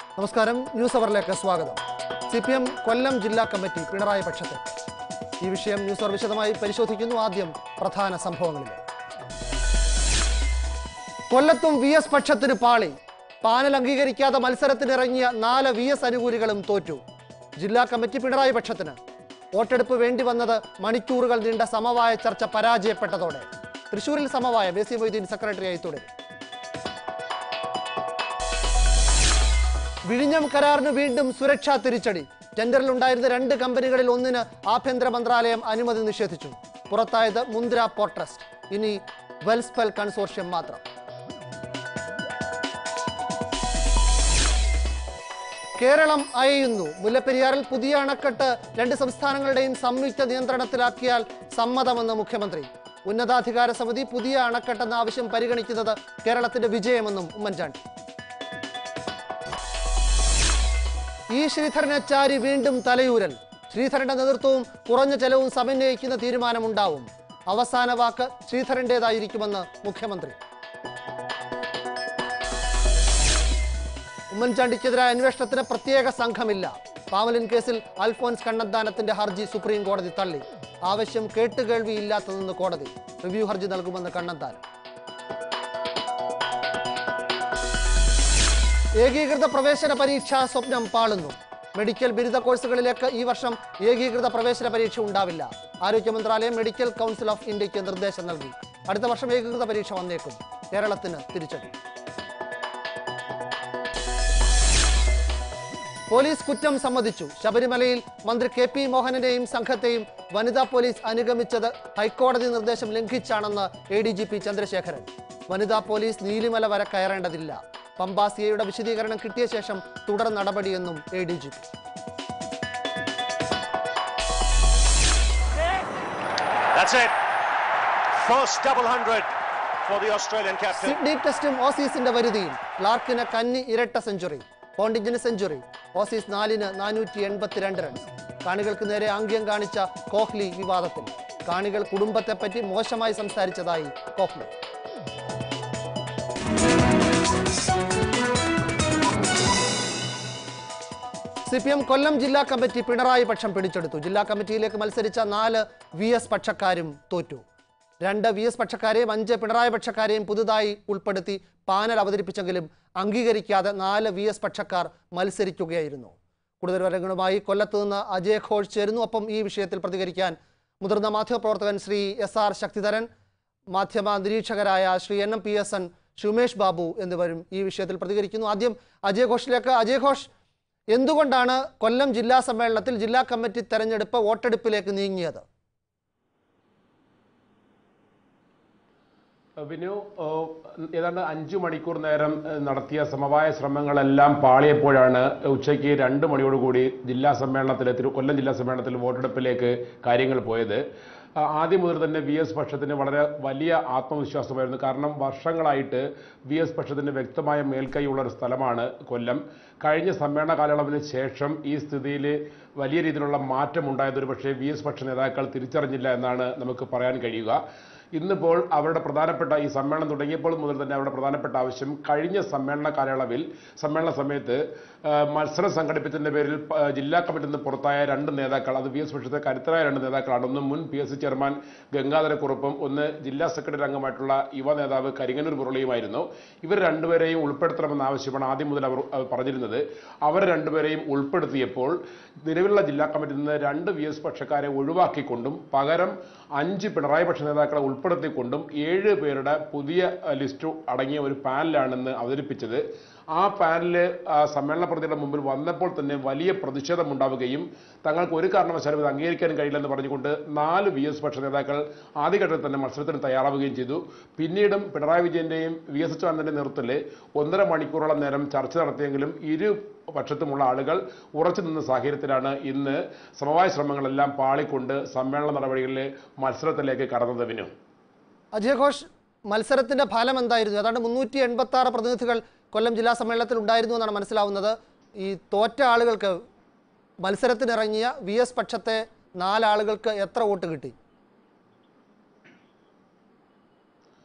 നമസ്കാരം ന്യൂസ് അവറിലേക്ക് സ്വാഗതം C P M Kollam ജില്ലാ കമ്മിറ്റി പിണറായി പക്ഷത്ത് ഈ വിഷയം ന്യൂസ് അവർ വിശദമായി പരിശോധിക്കുന്നു ആദ്യം പ്രധാന സംഭവങ്ങളിലെ കൊല്ലത്തും വി എസ് പക്ഷത്തിന് പാളി പാനൽ അംഗീകരിക്കാതെ മത്സരത്തിനിറങ്ങിയ നാല് വി എസ് അനുകൂലികളും തോറ്റു ജില്ലാ കമ്മിറ്റി പിണറായി പക്ഷത്തിന് വോട്ടെടുപ്പ് വേണ്ടി വന്നത് മണിക്കൂറുകൾ നീണ്ട സമവായ ചർച്ച പരാജയപ്പെട്ടതോടെ തൃശൂരിൽ സമവായം എ സി മൊയ്തീൻ സെക്രട്ടറിയായി തുടരും വിഴിഞ്ഞം കരാറിന് വീണ്ടും സുരക്ഷാ തിരിച്ചടി ടെൻഡറിൽ ഉണ്ടായിരുന്ന രണ്ട് കമ്പനികളിൽ ഒന്നിന് ആഭ്യന്തര മന്ത്രാലയം അനുമതി നിഷേധിച്ചു പുറത്തായത് മുന്ദ്ര പോർട്ട് ട്രസ്റ്റ് ഇനി വെൽസ്പെൽ കൺസോർഷ്യം മാത്രം കേരളം അയയുന്നു മുല്ലപ്പെരിയാറിൽ പുതിയ അണക്കെട്ട് രണ്ട് സംസ്ഥാനങ്ങളുടെയും സംയുക്ത നിയന്ത്രണത്തിലാക്കിയാൽ സമ്മതമെന്ന് മുഖ്യമന്ത്രി ഉന്നതാധികാര സമിതി പുതിയ അണക്കെട്ടെന്ന ആവശ്യം പരിഗണിക്കുന്നത് കേരളത്തിന്റെ വിജയമെന്നും ഉമ്മൻചാണ്ടി ഈ ശ്രീധരനെ ചാരി വീണ്ടും തലയൂരൽ ശ്രീധരന്റെ നേതൃത്വവും കുറഞ്ഞ ചെലവും സമന്വയിക്കുന്ന തീരുമാനമുണ്ടാവും അവസാന വാക്ക് ശ്രീധരന്റേതായിരിക്കുമെന്ന് മുഖ്യമന്ത്രി ഉമ്മൻചാണ്ടിക്കെതിരായ അന്വേഷണത്തിന് പ്രത്യേക സംഘമില്ല പാവലിൻ കേസിൽ അൽഫോൻസ് കണ്ണന്താനത്തിന്റെ ഹർജി സുപ്രീം കോടതി തള്ളി ആവശ്യം കേട്ടുകേൾവിയില്ലാത്തതെന്ന് കോടതി റിവ്യൂ ഹർജി നൽകുമെന്ന് കണ്ണന്താനം ഏകീകൃത പ്രവേശന പരീക്ഷ സ്വപ്നം പാളുന്നു മെഡിക്കൽ ബിരുദ കോഴ്സുകളിലേക്ക് ഈ വർഷം ഏകീകൃത പ്രവേശന പരീക്ഷ ഉണ്ടാവില്ല ആരോഗ്യ മന്ത്രാലയം മെഡിക്കൽ കൗൺസിൽ ഓഫ് ഇന്ത്യക്ക് നിർദ്ദേശം നൽകി അടുത്ത വർഷം ഏകീകൃത പരീക്ഷ വന്നേക്കും കേരളത്തിന് തിരിച്ചടി പോലീസ് കുറ്റം സമ്മതിച്ചു ശബരിമലയിൽ മന്ത്രി കെ പി മോഹനനെയും സംഘത്തെയും വനിതാ പോലീസ് അനുഗമിച്ചത് ഹൈക്കോടതി നിർദ്ദേശം ലംഘിച്ചാണെന്ന് A D G P Chandrasekharan വനിതാ പോലീസ് നീലിമല വരെ കയറേണ്ടതില്ല പമ്പാസിയയുടെ വിശദീകരണം കിട്ടിയ ശേഷം തുടർ നടപടിയെന്നും A D G P That's it. First double hundred for the Australian captain. Sydney ടെസ്റ്റും ഓസീസിന്റെ വരുതിയിൽ ക്ലാർക്കിന് കന്നി ഇരട്ട സെഞ്ചുറി പോണ്ടിഞ്ചിന് സെഞ്ചുറി ഓസീസ് നാലിന് നാനൂറ്റി എൺപത്തിരണ്ട് റൺസ് കാണികൾക്ക് നേരെ ആംഗ്യം കാണിച്ച കോഹ്ലി വിവാദത്തിൽ കാണികൾ കുടുംബത്തെപ്പറ്റി മോശമായി സംസാരിച്ചതായി Kohli C P M Kollam ജില്ലാ കമ്മിറ്റി പിണറായി പക്ഷം പിടിച്ചെടുത്തു ജില്ലാ കമ്മിറ്റിയിലേക്ക് മത്സരിച്ച നാല് വി എസ് പക്ഷക്കാരും തോറ്റു രണ്ട് വി എസ് പക്ഷക്കാരെയും അഞ്ച് പിണറായി പക്ഷക്കാരെയും പുതുതായി ഉൾപ്പെടുത്തി പാനൽ അവതരിപ്പിച്ചെങ്കിലും അംഗീകരിക്കാതെ നാല് വി എസ് പക്ഷക്കാർ മത്സരിക്കുകയായിരുന്നു കൂടുതൽ വിവരങ്ങളുമായി കൊല്ലത്ത് നിന്ന് അജയ് ഘോഷ് ചേരുന്നു ഒപ്പം ഈ വിഷയത്തിൽ പ്രതികരിക്കാൻ മുതിർന്ന മാധ്യമപ്രവർത്തകൻ ശ്രീ എസ് ആർ ശക്തിധരൻ മാധ്യമ നിരീക്ഷകരായ Shri N M P S N Shri Umesh Babu എന്നിവരും ഈ വിഷയത്തിൽ പ്രതികരിക്കുന്നു ആദ്യം അജയ് ഘോഷിലേക്ക് അജയ് ഘോഷ് എന്തുകൊണ്ടാണ് കൊല്ലം ജില്ലാ സമ്മേളനത്തിൽ ജില്ലാ കമ്മിറ്റി തെരഞ്ഞെടുപ്പ് വോട്ടെടുപ്പിലേക്ക് നീങ്ങിയത് വിനു ഏഹ്, ഏതാണ്ട് അഞ്ചു മണിക്കൂർ നേരം ഏഹ്, നടത്തിയ സമവായ ശ്രമങ്ങളെല്ലാം പാളിയപ്പോഴാണ് ഉച്ചയ്ക്ക് രണ്ട് മണിയോടുകൂടി ജില്ലാ സമ്മേളനത്തിൽ തിരു കൊല്ലം ജില്ലാ സമ്മേളനത്തിൽ വോട്ടെടുപ്പിലേക്ക് കാര്യങ്ങൾ പോയത് ആ, ആദ്യം മുതൽ തന്നെ വി എസ് പക്ഷത്തിന് വളരെ വലിയ ആത്മവിശ്വാസമായിരുന്നു കാരണം വർഷങ്ങളായിട്ട് വി എസ് പക്ഷത്തിന് വ്യക്തമായ മേൽക്കൈയുള്ള ഒരു സ്ഥലമാണ് കൊല്ലം കഴിഞ്ഞ സമ്മേളന കാലയളവിന് ശേഷം ഈ സ്ഥിതിയിൽ വലിയ രീതിയിലുള്ള മാറ്റം ഉണ്ടായത് ഒരു പക്ഷേ വി എസ് പക്ഷ നേതാക്കൾ തിരിച്ചറിഞ്ഞില്ല എന്നാണ് നമുക്ക് പറയാൻ കഴിയുക ഇന്നിപ്പോൾ അവരുടെ പ്രധാനപ്പെട്ട ഈ സമ്മേളനം തുടങ്ങിയപ്പോൾ മുതൽ തന്നെ അവരുടെ പ്രധാനപ്പെട്ട ആവശ്യം കഴിഞ്ഞ സമ്മേളന കാലയളവിൽ സമ്മേളന സമയത്ത് ആ, മത്സരം സംഘടിപ്പിച്ചതിന്റെ പേരിൽ പ- ജില്ലാ കമ്മിറ്റിയിൽ നിന്ന് പുറത്തായ രണ്ട് നേതാക്കൾ അത് വി എസ് പക്ഷത്തെ കരുത്തരായ രണ്ട് നേതാക്കളാണ് ഒന്ന് മുൻ പി എസ് സി ചെയർമാൻ ഗംഗാധരക്കുറുപ്പും ഒന്ന് ജില്ലാ സെക്രട്ടറി അംഗമായിട്ടുള്ള യുവ നേതാവ് കരിങ്ങന്നൂർ മുരളിയുമായിരുന്നു ഇവർ രണ്ടുപേരെയും ഉൾപ്പെടുത്തണമെന്ന ആവശ്യമാണ് ആദ്യം മുതൽ അവർ അവർ പറഞ്ഞിരുന്നത് അവർ രണ്ടുപേരെയും ഉൾപ്പെടുത്തിയപ്പോൾ നിലവിലുള്ള ജില്ലാ കമ്മിറ്റിയിൽ നിന്ന് രണ്ട് വി എസ് പക്ഷക്കാരെ ഒഴിവാക്കിക്കൊണ്ടും പകരം അഞ്ച് പിണറായി പക്ഷ നേതാക്കളെ ഉൾപ്പെടുത്തിക്കൊണ്ടും ഏഴ് പേരുടെ പുതിയ അഹ്, ലിസ്റ്റ് അടങ്ങിയ ഒരു പാനലാണ് അവതരിപ്പിച്ചത് ആ പാനല് ആ, സമ്മേളന പ്രതിയുടെ മുമ്പിൽ വന്നപ്പോൾ തന്നെ വലിയ പ്രതിഷേധമുണ്ടാവുകയും തങ്ങൾക്ക് ഒരു കാരണവശാലും ഇത് അംഗീകരിക്കാൻ കഴിയില്ലെന്ന് പറഞ്ഞുകൊണ്ട് നാല് വി എസ് പക്ഷ നേതാക്കൾ ആദ്യഘട്ടത്തിൽ തന്നെ മത്സരത്തിന് തയ്യാറാവുകയും ചെയ്തു പിന്നീടും പിണറായി വിജയന്റെയും വി എസ് അച്യുതാനന്ദന്റെ നേതൃത്വത്തിൽ ഒന്നര മണിക്കൂറോളം നേരം ചർച്ച നടത്തിയെങ്കിലും ഇരു പക്ഷത്തുമുള്ള ആളുകൾ ഉറച്ചു നിന്ന സാഹചര്യത്തിലാണ് ഇന്ന് സമവായ ശ്രമങ്ങളെല്ലാം പാളിക്കൊണ്ട് സമ്മേളന നടപടികളിൽ മത്സരത്തിലേക്ക് കടന്നത് വിനു അജയ് ഘോഷ് മത്സരത്തിന്റെ ഫലം എന്തായിരുന്നു ഏതാണ്ട് മുന്നൂറ്റി എൺപത്തി ആറ് പ്രതിനിധികൾ കൊല്ലം ജില്ലാ സമ്മേളനത്തിൽ ഉണ്ടായിരുന്നു എന്നാണ് മനസ്സിലാവുന്നത് ഈ തോറ്റ ആളുകൾക്ക് മത്സരത്തിനിറങ്ങിയ വി എസ് പക്ഷത്തെ നാലാളുകൾക്ക് എത്ര വോട്ട് കിട്ടി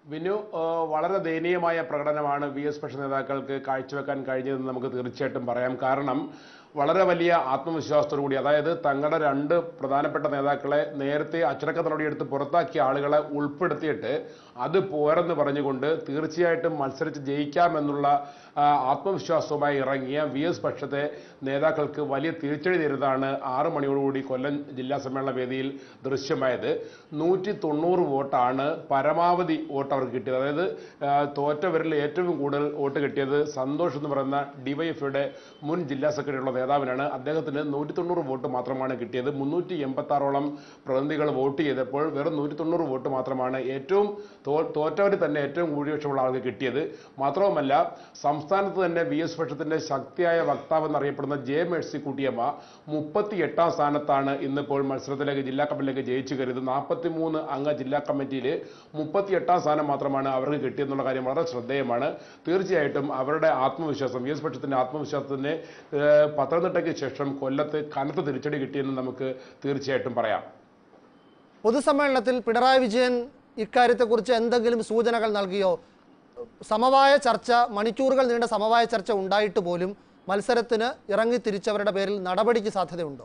വിനു ഏഹ് വളരെ ദയനീയമായ പ്രകടനമാണ് വി എസ് പക്ഷ നേതാക്കൾക്ക് കാഴ്ചവെക്കാൻ കഴിഞ്ഞതെന്ന് നമുക്ക് തീർച്ചയായിട്ടും പറയാം കാരണം വളരെ വലിയ ആത്മവിശ്വാസത്തോടു കൂടി അതായത് തങ്ങളുടെ രണ്ട് പ്രധാനപ്പെട്ട നേതാക്കളെ നേരത്തെ അച്ചടക്ക നടപടിയെടുത്ത് പുറത്താക്കിയ ആളുകളെ ഉൾപ്പെടുത്തിയിട്ട് അത് പോരെന്ന് പറഞ്ഞുകൊണ്ട് തീർച്ചയായിട്ടും മത്സരിച്ച് ജയിക്കാമെന്നുള്ള ആ, ആത്മവിശ്വാസവുമായി ഇറങ്ങിയ വി എസ് പക്ഷത്തെ നേതാക്കൾക്ക് വലിയ തിരിച്ചടി തരുന്നതാണ് ആറ് മണിയോടുകൂടി കൊല്ലം ജില്ലാ സമ്മേളന വേദിയിൽ ദൃശ്യമായത് നൂറ്റി തൊണ്ണൂറ് വോട്ടാണ് പരമാവധി വോട്ട് അവർക്ക് കിട്ടിയത് അതായത് ആ, തോറ്റവരിൽ ഏറ്റവും കൂടുതൽ വോട്ട് കിട്ടിയത് സന്തോഷ് എന്ന് പറയുന്ന ഡിവൈഎഫ്ഐയുടെ മുൻ ജില്ലാ സെക്രട്ടറിയുള്ള നേതാവിനാണ് അദ്ദേഹത്തിന് നൂറ്റി തൊണ്ണൂറ് വോട്ട് മാത്രമാണ് കിട്ടിയത് മുന്നൂറ്റി എൺപത്തി ആറോളം പ്രതിനിധികൾ വോട്ട് ചെയ്തപ്പോൾ വെറും നൂറ്റി തൊണ്ണൂറ് വോട്ട് മാത്രമാണ് ഏറ്റവും തോ തോറ്റവരിൽ തന്നെ ഏറ്റവും ഭൂരിപക്ഷമുള്ള ആൾക്ക് കിട്ടിയത് മാത്രവുമല്ല സംസ്ഥാനത്ത് തന്നെ വി എസ് പക്ഷത്തിന്റെ ശക്തിയായ വക്താവ് എന്നറിയപ്പെടുന്ന ജെ മേഴ്സി കുട്ടിയമ്മ മുപ്പത്തി എട്ടാം സ്ഥാനത്താണ് ഇന്നിപ്പോൾ മത്സരത്തിലേക്ക് ജില്ലാ കമ്മിറ്റിയിലേക്ക് ജയിച്ചു കരുത് നാൽപ്പത്തി മൂന്ന് അംഗ ജില്ലാ കമ്മിറ്റിയിൽ മുപ്പത്തി എട്ടാം സ്ഥാനം മാത്രമാണ് അവർക്ക് കിട്ടിയെന്നുള്ള കാര്യം വളരെ ശ്രദ്ധേയമാണ് തീർച്ചയായിട്ടും അവരുടെ ആത്മവിശ്വാസം വി എസ് പക്ഷത്തിന്റെ ആത്മവിശ്വാസത്തിന് ഏഹ്, പത്തനംതിട്ടയ്ക്ക് ശേഷം കൊല്ലത്ത് കനത്ത തിരിച്ചടി കിട്ടിയെന്ന് നമുക്ക് തീർച്ചയായിട്ടും പറയാം പൊതുസമ്മേളനത്തിൽ പിണറായി വിജയൻ ഇക്കാര്യത്തെക്കുറിച്ച് എന്തെങ്കിലും സൂചനകൾ നൽകിയോ സമവായ ചർച്ച മണിക്കൂറുകൾ നീണ്ട സമവായ ചർച്ച ഉണ്ടായിട്ട് പോലും മത്സരത്തിന് ഇറങ്ങി തിരിച്ചവരുടെ പേരിൽ നടപടിക്ക് സാധ്യതയുണ്ടോ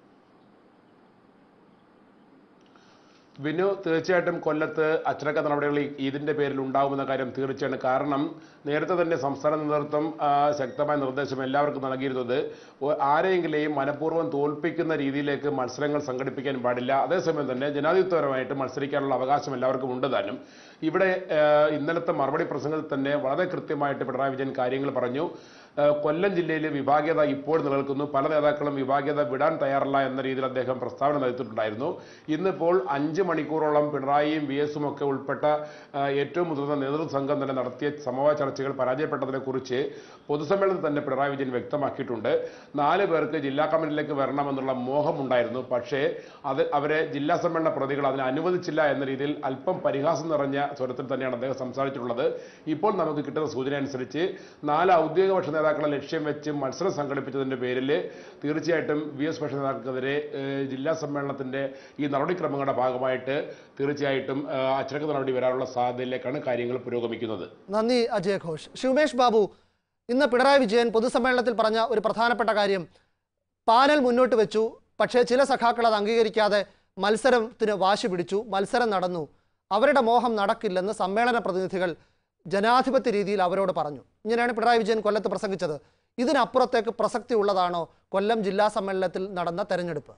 വിനു തീർച്ചയായിട്ടും കൊല്ലത്ത് അച്ചടക്ക നടപടികൾ ഈ- ഇതിന്റെ പേരിൽ ഉണ്ടാകുമെന്ന കാര്യം തീർച്ചയാണ് കാരണം നേരത്തെ തന്നെ സംസ്ഥാന നേതൃത്വം ആ, ശക്തമായ നിർദ്ദേശം എല്ലാവർക്കും നൽകിയിരുന്നത് ഒ- ആരെയെങ്കിലും മനഃപൂർവ്വം തോൽപ്പിക്കുന്ന രീതിയിലേക്ക് മത്സരങ്ങൾ സംഘടിപ്പിക്കാൻ പാടില്ല അതേസമയം തന്നെ ജനാധിപത്യപരമായിട്ട് മത്സരിക്കാനുള്ള അവകാശം എല്ലാവർക്കും ഉണ്ട് താനും ഇവിടെ ആ, ഇന്നലത്തെ മറുപടി പ്രസംഗത്തിൽ തന്നെ വളരെ കൃത്യമായിട്ട് പിണറായി വിജയൻ കാര്യങ്ങൾ പറഞ്ഞു ആ, കൊല്ലം ജില്ലയിലെ വിഭാഗീയത ഇപ്പോൾ നിലനിൽക്കുന്നു പല നേതാക്കളും വിഭാഗീയത വിടാൻ തയ്യാറല്ല എന്ന രീതിയിൽ അദ്ദേഹം പ്രസ്താവന നടത്തിയിട്ടുണ്ടായിരുന്നു ഇന്നിപ്പോൾ അഞ്ച് മണിക്കൂറോളം പിണറായിയും വി എസും ഒക്കെ ഉൾപ്പെട്ട ആ, ഏറ്റവും മുതിർന്ന നേതൃത്വ സംഘം തന്നെ നടത്തിയ സമവായ ചർച്ചകൾ പരാജയപ്പെട്ടതിനെ കുറിച്ച് പൊതുസമ്മേളനത്തിൽ തന്നെ പിണറായി വിജയൻ വ്യക്തമാക്കിയിട്ടുണ്ട് നാല് പേർക്ക് ജില്ലാ കമ്മിറ്റിയിലേക്ക് വരണമെന്നുള്ള മോഹമുണ്ടായിരുന്നു പക്ഷേ അത് അവരെ ജില്ലാ സമ്മേളന പ്രതികൾ അതിനെ അനുവദിച്ചില്ല എന്ന രീതിയിൽ അല്പം പരിഹാസം നിറഞ്ഞ സ്വരത്തിൽ തന്നെയാണ് അദ്ദേഹം സംസാരിച്ചിട്ടുള്ളത് ഇപ്പോൾ നമുക്ക് കിട്ടുന്ന സൂചന അനുസരിച്ച് നാല് ഔദ്യോഗിക പക്ഷ നേതാക്കളെ ലക്ഷ്യം വെച്ച് മത്സരം സംഘടിപ്പിച്ചതിന്റെ പേരിൽ തീർച്ചയായിട്ടും വി എസ് പക്ഷ നേതാക്കൾക്കെതിരെ ഏഹ്, ജില്ലാ സമ്മേളനത്തിന്റെ ഈ നടപടിക്രമങ്ങളുടെ ഭാഗമായിട്ട് തീർച്ചയായിട്ടും ഏഹ്, അച്ചടക്ക നടപടി വരാനുള്ള സാധ്യതയിലേക്കാണ് കാര്യങ്ങൾ പുരോഗമിക്കുന്നത് നന്ദി അജയ് ഘോഷ് ശിവമേഷ് ബാബു ഇന്ന് പിണറായി വിജയൻ പൊതുസമ്മേളനത്തിൽ പറഞ്ഞ ഒരു പ്രധാനപ്പെട്ട കാര്യം പാനൽ മുന്നോട്ട് വെച്ചു പക്ഷേ ചില സഖാക്കൾ അത് അംഗീകരിക്കാതെ മത്സരത്തിന് വാശി പിടിച്ചു മത്സരം നടന്നു അവരുടെ മോഹം നടക്കില്ലെന്ന് സമ്മേളന പ്രതിനിധികൾ ജനാധിപത്യ രീതിയിൽ അവരോട് പറഞ്ഞു ഇങ്ങനെയാണ് പിണറായി വിജയൻ കൊല്ലത്ത് പ്രസംഗിച്ചത് ഇതിനപ്പുറത്തേക്ക് പ്രസക്തി ഉള്ളതാണോ കൊല്ലം ജില്ലാ സമ്മേളനത്തിൽ നടന്ന തെരഞ്ഞെടുപ്പ്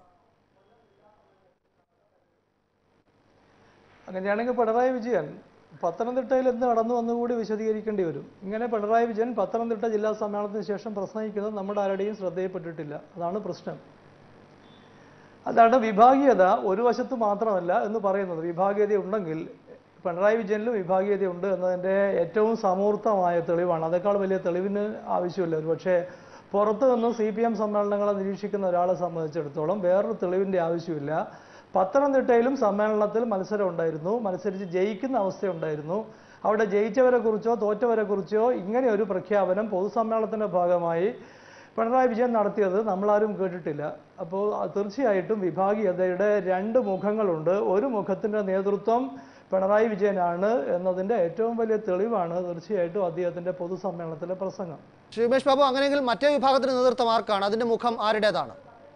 അങ്ങനെയാണെങ്കിൽ പിണറായി വിജയൻ പത്തനംതിട്ടയിൽ എന്ത് നടന്നു എന്നുകൂടി വിശദീകരിക്കേണ്ടി വരും ഇങ്ങനെ പിണറായി വിജയൻ പത്തനംതിട്ട ജില്ലാ സമ്മേളനത്തിന് ശേഷം പ്രസംഗിക്കുന്നത് നമ്മുടെ ആരുടെയും ശ്രദ്ധയിൽപ്പെട്ടിട്ടില്ല അതാണ് പ്രശ്നം അതാണ് വിഭാഗീയത ഒരു വശത്ത് മാത്രമല്ല എന്ന് പറയുന്നത് വിഭാഗീയത ഉണ്ടെങ്കിൽ പിണറായി വിജയനിലും വിഭാഗീയത ഉണ്ട് എന്നതിൻ്റെ ഏറ്റവും സമൂർത്തമായ തെളിവാണ് അതേക്കാൾ വലിയ തെളിവിന് ആവശ്യമില്ല ഒരു പക്ഷേ പുറത്തു നിന്ന് സി പി എം സമ്മേളനങ്ങളെ നിരീക്ഷിക്കുന്ന ഒരാളെ സംബന്ധിച്ചിടത്തോളം വേറൊരു തെളിവിൻ്റെ ആവശ്യമില്ല പത്തനംതിട്ടയിലും സമ്മേളനത്തിൽ മത്സരം ഉണ്ടായിരുന്നു മത്സരിച്ച് ജയിക്കുന്ന അവസ്ഥയുണ്ടായിരുന്നു അവിടെ ജയിച്ചവരെ കുറിച്ചോ തോറ്റവരെ കുറിച്ചോ ഇങ്ങനെ ഒരു പ്രഖ്യാപനം പൊതുസമ്മേളനത്തിന്റെ ഭാഗമായി പിണറായി വിജയൻ നടത്തിയത് നമ്മളാരും കേട്ടിട്ടില്ല അപ്പോൾ അത് തീർച്ചയായിട്ടും വിഭാഗീയതയുടെ രണ്ട് മുഖങ്ങളുണ്ട് ഒരു മുഖത്തിന്റെ നേതൃത്വം പിണറായി വിജയനാണ് എന്നതിന്റെ ഏറ്റവും വലിയ തെളിവാണ് തീർച്ചയായിട്ടും അദ്ദേഹത്തിന്റെ പൊതുസമ്മേളനത്തിലെ പ്രസംഗം ശിവമേഷ് ബാബു അങ്ങനെയെങ്കിൽ മറ്റേ വിഭാഗത്തിന് നേതൃത്വം ആർക്കാണ് അതിന്റെ മുഖം ആരുടേതാണ്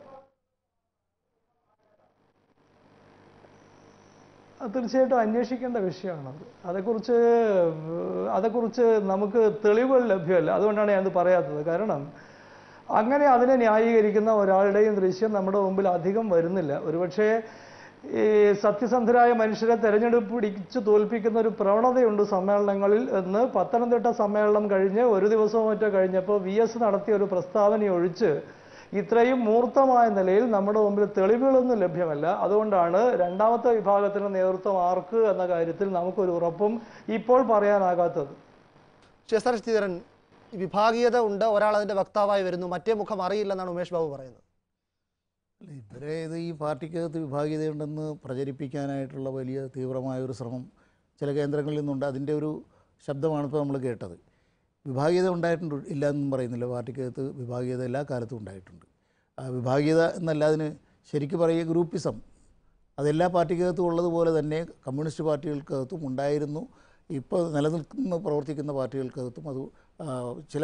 അത് തീർച്ചയായിട്ടും അന്വേഷിക്കേണ്ട വിഷയമാണത് അതേക്കുറിച്ച് ഏഹ്, അതേക്കുറിച്ച് നമുക്ക് തെളിവുകൾ ലഭ്യമല്ല അതുകൊണ്ടാണ് ഞാനത് പറയാത്തത് കാരണം അങ്ങനെ അതിനെ ന്യായീകരിക്കുന്ന ഒരാളുടെയും ദൃശ്യം നമ്മുടെ മുമ്പിൽ അധികം വരുന്നില്ല ഒരുപക്ഷേ ഈ സത്യസന്ധരായ മനുഷ്യരെ തെരഞ്ഞെടുപ്പ് പിടിച്ചു തോൽപ്പിക്കുന്ന ഒരു പ്രവണതയുണ്ട് സമ്മേളനങ്ങളിൽ എന്ന് പത്തനംതിട്ട സമ്മേളനം കഴിഞ്ഞ് ഒരു ദിവസമോ മറ്റോ കഴിഞ്ഞപ്പോൾ വി എസ് നടത്തിയ ഒരു പ്രസ്താവന ഒഴിച്ച് ഇത്രയും മൂർത്തമായ നിലയിൽ നമ്മുടെ മുമ്പിൽ തെളിവുകളൊന്നും ലഭ്യമല്ല അതുകൊണ്ടാണ് രണ്ടാമത്തെ വിഭാഗത്തിന് നേതൃത്വം ആർക്ക് എന്ന കാര്യത്തിൽ നമുക്കൊരു ഉറപ്പും ഇപ്പോൾ പറയാനാകാത്തത് ശേസർ ശ്രീധരൻ ഈ വിഭാഗീയത ഉണ്ട് ഒരാൾ അതിന്റെ വക്താവായി വരുന്നു മറ്റേ മുഖം അറിയില്ലെന്നാണ് ഉമേഷ് ബാബു പറയുന്നത് അല്ല, ഇവരെ ഇത് ഈ പാർട്ടിക്കകത്ത് വിഭാഗീയതയുണ്ടെന്ന് പ്രചരിപ്പിക്കാനായിട്ടുള്ള വലിയ തീവ്രമായ ഒരു ശ്രമം ചില കേന്ദ്രങ്ങളിൽ നിന്നുണ്ട് അതിൻ്റെ ഒരു ശബ്ദമാണ് ഇപ്പോൾ നമ്മൾ കേട്ടത് വിഭാഗീയത ഉണ്ടായിട്ടുണ്ട് ഇല്ല എന്നും പറയുന്നില്ല പാർട്ടിക്കകത്ത് വിഭാഗീയത എല്ലാ കാലത്തും ഉണ്ടായിട്ടുണ്ട് ആ വിഭാഗീയത എന്നല്ല അതിന് ശരിക്കും പറയുക ഗ്രൂപ്പിസം അതെല്ലാ പാർട്ടിക്കകത്തും ഉള്ളതുപോലെ തന്നെ കമ്മ്യൂണിസ്റ്റ് പാർട്ടികൾക്കകത്തും ഉണ്ടായിരുന്നു ഇപ്പോൾ നിലനിൽക്കുന്ന പ്രവർത്തിക്കുന്ന പാർട്ടികൾക്കകത്തും അത് ആ, ചില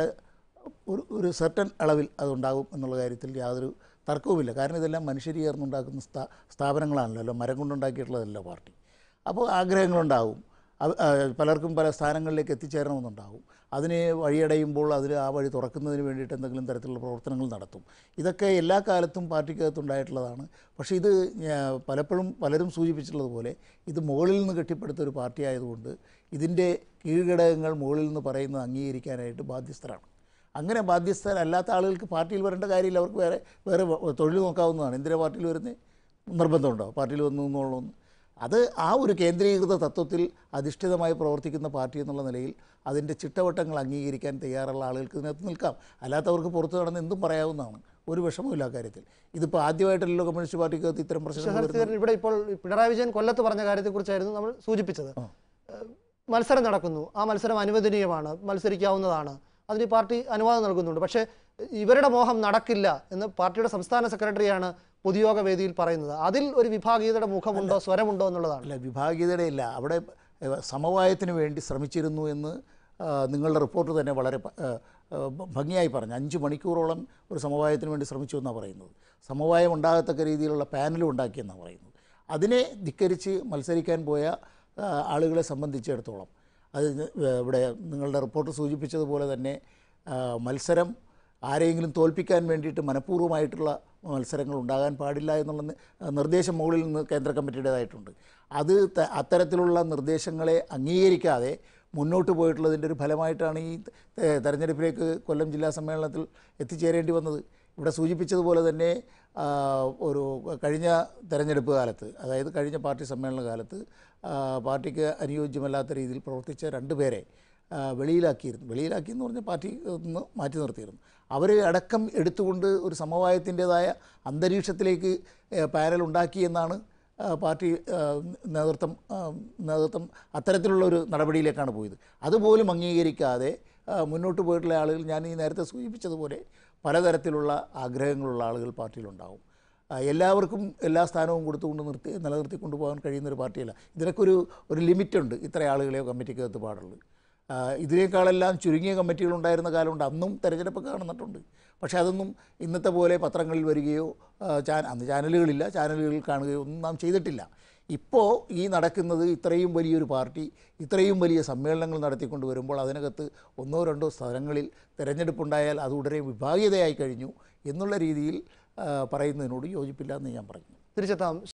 ഒരു ഒരു സെർട്ടൻ അളവിൽ അതുണ്ടാകും എന്നുള്ള കാര്യത്തിൽ യാതൊരു തർക്കവുമില്ല കാരണം ഇതെല്ലാം മനുഷ്യർ ചേർന്നുണ്ടാക്കുന്ന സ്ഥാ സ്ഥാപനങ്ങളാണല്ലോ മരം കൊണ്ടുണ്ടാക്കിയിട്ടുള്ളതല്ല പാർട്ടി അപ്പോൾ ആഗ്രഹങ്ങളുണ്ടാവും അത് ആ, പലർക്കും പല സ്ഥാനങ്ങളിലേക്ക് എത്തിച്ചേരണമെന്നുണ്ടാവും അതിന് വഴിയടയുമ്പോൾ അതിൽ ആ വഴി തുറക്കുന്നതിന് വേണ്ടിയിട്ട് എന്തെങ്കിലും തരത്തിലുള്ള പ്രവർത്തനങ്ങൾ നടത്തും ഇതൊക്കെ എല്ലാ കാലത്തും പാർട്ടിക്കകത്തുണ്ടായിട്ടുള്ളതാണ് പക്ഷേ ഇത് ഞാ- പലപ്പോഴും പലരും സൂചിപ്പിച്ചിട്ടുള്ളതുപോലെ ഇത് മുകളിൽ നിന്ന് കെട്ടിപ്പടുത്ത ഒരു പാർട്ടി ആയതുകൊണ്ട് ഇതിൻ്റെ കീഴ്ഘടകങ്ങൾ മുകളിൽ നിന്ന് പറയുന്നത് അംഗീകരിക്കാനായിട്ട് ബാധ്യസ്ഥരാണ് അങ്ങനെ ബാധ്യസ്ഥരല്ലാത്ത ആളുകൾക്ക് പാർട്ടിയിൽ വരേണ്ട കാര്യമില്ല അവർക്ക് വേറെ വേറെ വ- തൊഴിൽ നോക്കാവുന്നതാണ് എന്തിനാ പാർട്ടിയിൽ വരുന്നത് നിർബന്ധമുണ്ടോ പാർട്ടിയിൽ വന്നു എന്നുള്ളതൊന്നും അത് ആ ഒരു കേന്ദ്രീകൃത തത്വത്തിൽ അധിഷ്ഠിതമായി പ്രവർത്തിക്കുന്ന പാർട്ടി എന്നുള്ള നിലയിൽ അതിൻ്റെ ചിട്ടവട്ടങ്ങൾ അംഗീകരിക്കാൻ തയ്യാറുള്ള ആളുകൾക്ക് ഇതിനകത്ത് നിൽക്കാം അല്ലാത്തവർക്ക് പുറത്ത് നടന്ന് എന്തും പറയാവുന്നതാണ് ഒരു വിഷമമില്ല ആ കാര്യത്തിൽ ഇതിപ്പോൾ ആദ്യമായിട്ടല്ലോ കമ്മ്യൂണിസ്റ്റ് പാർട്ടിക്കകത്ത് ഇത്തരം പ്രശ്നങ്ങൾ വരുന്നത് ശരത് ഇവിടെ ഇപ്പോൾ പിണറായി വിജയൻ കൊല്ലത്ത് പറഞ്ഞ കാര്യത്തെക്കുറിച്ചായിരുന്നു നമ്മൾ സൂചിപ്പിച്ചത് ഏഹ് മത്സരം നടക്കുന്നു ആ മത്സരം അനുവദനീയമാണ് മത്സരിക്കാവുന്നതാണ് അതിന് ഈ പാർട്ടി അനുവാദം നൽകുന്നുണ്ട് പക്ഷേ ഇവരുടെ മോഹം നടക്കില്ല എന്ന് പാർട്ടിയുടെ സംസ്ഥാന സെക്രട്ടറിയാണ് പൊതുയോഗ വേദിയിൽ പറയുന്നത് അതിൽ ഒരു വിഭാഗീയതയുടെ മുഖമുണ്ടോ സ്വരമുണ്ടോ എന്നുള്ളതാണ് അല്ല വിഭാഗീയതയുടെ ഇല്ല അവിടെ ഏഹ്, സമവായത്തിന് വേണ്ടി ശ്രമിച്ചിരുന്നു എന്ന് ആ, നിങ്ങളുടെ റിപ്പോർട്ട് തന്നെ വളരെ പ- ഏഹ്, ഏഹ്, ഭംഗിയായി പറഞ്ഞു അഞ്ച് മണിക്കൂറോളം ഒരു സമവായത്തിന് വേണ്ടി ശ്രമിച്ചു എന്നാണ് പറയുന്നത് സമവായം ഉണ്ടാകത്തക്ക രീതിയിലുള്ള പാനലും ഉണ്ടാക്കിയെന്നാണ് പറയുന്നത് അതിനെ ധിക്കരിച്ച് മത്സരിക്കാൻ പോയ ആ, ആളുകളെ സംബന്ധിച്ചിടത്തോളം അത് ഇവിടെ നിങ്ങളുടെ റിപ്പോർട്ട് സൂചിപ്പിച്ചതുപോലെ തന്നെ ആ, മത്സരം ആരെയെങ്കിലും തോൽപ്പിക്കാൻ വേണ്ടിയിട്ട് മനഃപൂർവ്വമായിട്ടുള്ള മത്സരങ്ങൾ ഉണ്ടാകാൻ പാടില്ല എന്നുള്ള നി- നിർദ്ദേശം മുകളിൽ നിന്ന് കേന്ദ്ര കമ്മിറ്റിയുടേതായിട്ടുണ്ട് അത് ത- അത്തരത്തിലുള്ള നിർദ്ദേശങ്ങളെ അംഗീകരിക്കാതെ മുന്നോട്ട് പോയിട്ടുള്ളതിൻ്റെ ഒരു ഫലമായിട്ടാണ് ഈ തെ- തെരഞ്ഞെടുപ്പിലേക്ക് കൊല്ലം ജില്ലാ സമ്മേളനത്തിൽ എത്തിച്ചേരേണ്ടി വന്നത് ഇവിടെ സൂചിപ്പിച്ചതുപോലെ തന്നെ ആ, ഒരു കഴിഞ്ഞ തെരഞ്ഞെടുപ്പ് കാലത്ത് അതായത് കഴിഞ്ഞ പാർട്ടി സമ്മേളന കാലത്ത് ആ, പാർട്ടിക്ക് അനുയോജ്യമല്ലാത്ത രീതിയിൽ പ്രവർത്തിച്ച രണ്ട് പേരെ ആ, വെളിയിലാക്കിയിരുന്നു വെളിയിലാക്കി എന്ന് പറഞ്ഞാൽ പാർട്ടി നിന്ന് മാറ്റി നിർത്തിയിരുന്നു അവർ അടക്കം എടുത്തുകൊണ്ട് ഒരു സമവായത്തിൻ്റെതായ അന്തരീക്ഷത്തിലേക്ക് ഏ, പാനൽ ഉണ്ടാക്കി എന്നാണ് ആ, പാർട്ടി ആ, നേതൃത്വം ആ, നേതൃത്വം അത്തരത്തിലുള്ള ഒരു നടപടിയിലേക്കാണ് പോയത് അതുപോലും അംഗീകരിക്കാതെ ആ, മുന്നോട്ട് പോയിട്ടുള്ള ആളുകൾ ഞാൻ ഈ നേരത്തെ സൂചിപ്പിച്ചതുപോലെ പലതരത്തിലുള്ള ആഗ്രഹങ്ങളുള്ള ആളുകൾ പാർട്ടിയിലുണ്ടാവും ആ, എല്ലാവർക്കും എല്ലാ സ്ഥാനവും കൊടുത്തുകൊണ്ട് നിർത്തി നിലനിർത്തി കൊണ്ടുപോകാൻ കഴിയുന്ന ഒരു പാർട്ടിയല്ല ഇതിനൊക്കെ ഒരു ഒരു ലിമിറ്റുണ്ട് ഇത്ര ആളുകളെയോ കമ്മിറ്റിക്കകത്ത് പാടുള്ളൂ ആ, ഇതിനേക്കാളെല്ലാം ചുരുങ്ങിയ കമ്മിറ്റികളുണ്ടായിരുന്ന കാലമുണ്ട് അന്നും തെരഞ്ഞെടുപ്പൊക്കെ നടന്നിട്ടുണ്ട് പക്ഷേ അതൊന്നും ഇന്നത്തെ പോലെ പത്രങ്ങളിൽ വരികയോ ആ, ചാ അന്ന് ചാനലുകളില്ല ചാനലുകളിൽ കാണുകയോ ഒന്നും നാം ചെയ്തിട്ടില്ല ഇപ്പോൾ ഈ നടക്കുന്നത് ഇത്രയും വലിയൊരു പാർട്ടി ഇത്രയും വലിയ സമ്മേളനങ്ങൾ നടത്തിക്കൊണ്ട് വരുമ്പോൾ അതിനകത്ത് ഒന്നോ രണ്ടോ സ്ഥലങ്ങളിൽ തിരഞ്ഞെടുപ്പുണ്ടായാൽ അത് ഉടനെ വിഭാഗീയതയായി കഴിഞ്ഞു എന്നുള്ള രീതിയിൽ ആ, പറയുന്നതിനോട് യോജിപ്പില്ല എന്ന് ഞാൻ പറഞ്ഞു തിരിച്ചെത്താം